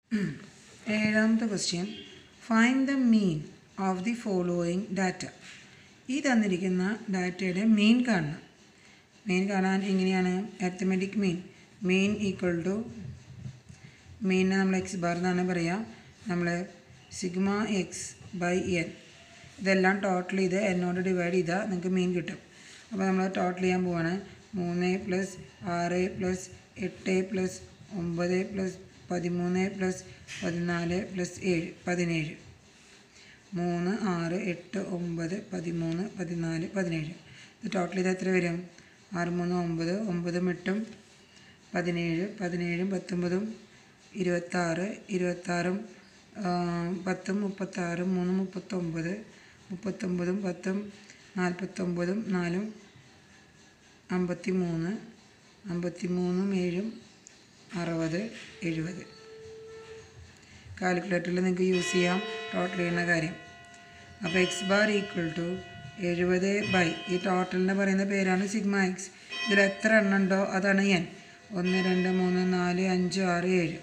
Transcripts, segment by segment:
ഏഴാമത്തെ question find the mean of the following data ഈ തന്നിരിക്കുന്ന ഡാറ്റയുടെ മീൻ കാണണം മീൻ കാണാൻ എങ്ങനെയാണ് arithmetic mean mean equal to മീനിനെ നമ്മൾ എക്സ് ബാർ എന്നാണ് പറയുക നമ്മൾ സിഗ്മ എക്സ് ബൈ എൻ ഇതെല്ലാം ടോട്ടൽ ചെയ്ത് എന്നോട് ഡിവൈഡ് ചെയ്താൽ നിങ്ങൾക്ക് മീൻ കിട്ടും അപ്പോൾ നമ്മൾ ടോട്ടൽ ചെയ്യാൻ പോവാണ് മൂന്ന് പ്ലസ് ആറ് പ്ലസ് എട്ട് പ്ലസ് ഒമ്പത് പ്ലസ് പതിമൂന്ന് പ്ലസ് പതിനാല് പ്ലസ് ഏഴ് പതിനേഴ് മൂന്ന് ആറ് എട്ട് ഒമ്പത് പതിമൂന്ന് പതിനാല് പതിനേഴ് ഇത് ടോട്ടൽ ചെയ്ത് എത്ര വരും ആറ് മൂന്ന് ഒമ്പത് ഒമ്പതും എട്ടും പതിനേഴ് പതിനേഴും പത്തൊമ്പതും ഇരുപത്താറ് ഇരുപത്താറും ആ, പത്തും മുപ്പത്താറും മൂന്ന് മുപ്പത്തൊമ്പത് മുപ്പത്തൊമ്പതും പത്തും നാൽപ്പത്തൊമ്പതും നാലും അമ്പത്തി മൂന്ന് അമ്പത്തി മൂന്നും ഏഴും അറുപത് എഴുപത് കാൽക്കുലേറ്ററിൽ നിങ്ങൾക്ക് യൂസ് ചെയ്യാം ടോട്ടൽ ചെയ്യുന്ന കാര്യം അപ്പോൾ എക്സ് ബാർ ഈക്വൽ ടു എഴുപത് ബൈ ഈ ടോട്ടലിന് പറയുന്ന പേരാണ് സിഗ്മ എക്സ് ഇതിൽ എത്ര എണ്ണം ഉണ്ടോ അതാണ് എൻ ഒന്ന് രണ്ട് മൂന്ന് നാല് അഞ്ച് ആറ് ഏഴ്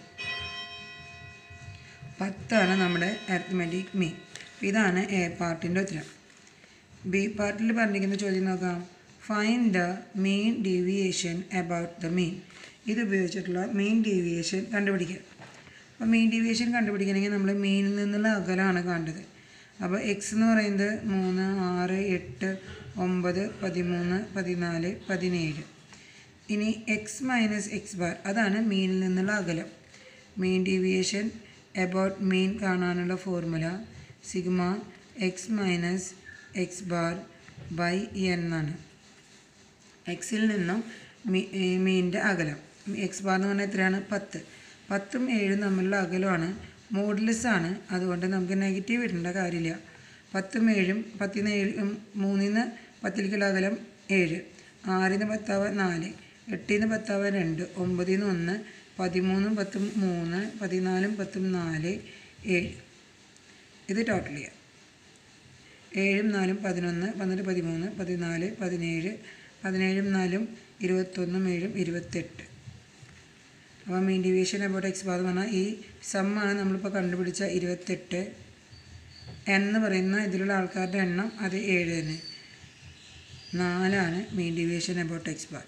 പത്താണ് നമ്മുടെ അരിത്മെറ്റിക് മീൻ ഇതാണ് എ പാർട്ടിൻ്റെ ഉത്തരം ബി പാർട്ടിൽ പറഞ്ഞിരിക്കുന്ന ചോദ്യം നോക്കാം find the mean deviation about the mean ഇത് ഉപയോഗിച്ചിട്ടുള്ള മീൻ ഡീവിയേഷൻ കണ്ടുപിടിക്കുക അപ്പോൾ മീൻ ഡീവിയേഷൻ കണ്ടുപിടിക്കണമെങ്കിൽ നമ്മൾ മീനിൽ നിന്നുള്ള അകലമാണ് കാണേണ്ടത് അപ്പോൾ എക്സ് എന്ന് പറയുന്നത് മൂന്ന് ആറ് എട്ട് ഒമ്പത് പതിമൂന്ന് പതിനാല് പതിനേഴ് ഇനി എക്സ് മൈനസ് എക്സ് ബാർ അതാണ് മീനിൽ നിന്നുള്ള അകലം മീൻ ഡീവിയേഷൻ എബൌട്ട് മീൻ കാണാനുള്ള formula sigma X minus X bar by N എന്നാണ് എക്സിൽ നിന്നും മീ മീനിൻ്റെ അകലം എക്സ് ബാർ എന്ന് പറഞ്ഞാൽ എത്രയാണ് പത്ത് പത്തും ഏഴും തമ്മിലുള്ള അകലമാണ് മോഡുലസ് ആണ് അതുകൊണ്ട് നമുക്ക് നെഗറ്റീവ് ഇടേണ്ട കാര്യമില്ല പത്തും ഏഴും പത്തിന്ന് ഏഴ് ഉം, മൂന്നിന്ന് പത്തിലേക്കുള്ള അകലം ഏഴ് ആറിന്ന് പത്താവാൻ നാല് എട്ടിന്ന് പത്താവാൻ രണ്ട് ഒമ്പതിന്ന് ഒന്ന് പതിമൂന്നും പത്തും മൂന്ന് പതിനാലും പത്തും നാല് ഏഴ് ഇത് ടോട്ടൽ ചെയ്യാം ഏഴും നാലും പതിനൊന്ന് പന്ത്രണ്ട് പതിമൂന്ന് പതിനാല് പതിനേഴ് പതിനേഴും നാലും ഇരുപത്തൊന്നും ഏഴും ഇരുപത്തെട്ട് അപ്പോൾ mean division about X bar എന്ന് പറഞ്ഞാൽ ഈ സമ്മാണ് നമ്മളിപ്പോൾ കണ്ടുപിടിച്ച ഇരുപത്തെട്ട് എന്ന് പറയുന്ന ഇതിലുള്ള ആൾക്കാരുടെ എണ്ണം അത് ഏഴ് തന്നെ നാലാണ് mean deviation about X bar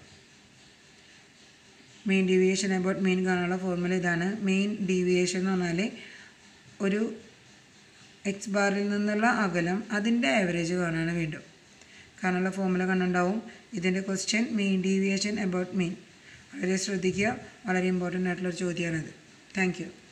mean deviation about mean കാണാനുള്ള ഫോർമുല ഇതാണ് മീൻ ഡീവിയേഷൻ എന്ന് പറഞ്ഞാൽ ഒരു എക്സ് ബാറിൽ നിന്നുള്ള അകലം അതിൻ്റെ ആവറേജ് കാണാനാണ് വീണ്ടും കാണാനുള്ള ഫോർമുല കണ്ടുണ്ടാവും ഇതിൻ്റെ question mean deviation about mean വളരെ ശ്രദ്ധിക്കുക വളരെ ഇമ്പോർട്ടൻ്റ് ആയിട്ടുള്ളൊരു ചോദ്യമാണിത് താങ്ക് യു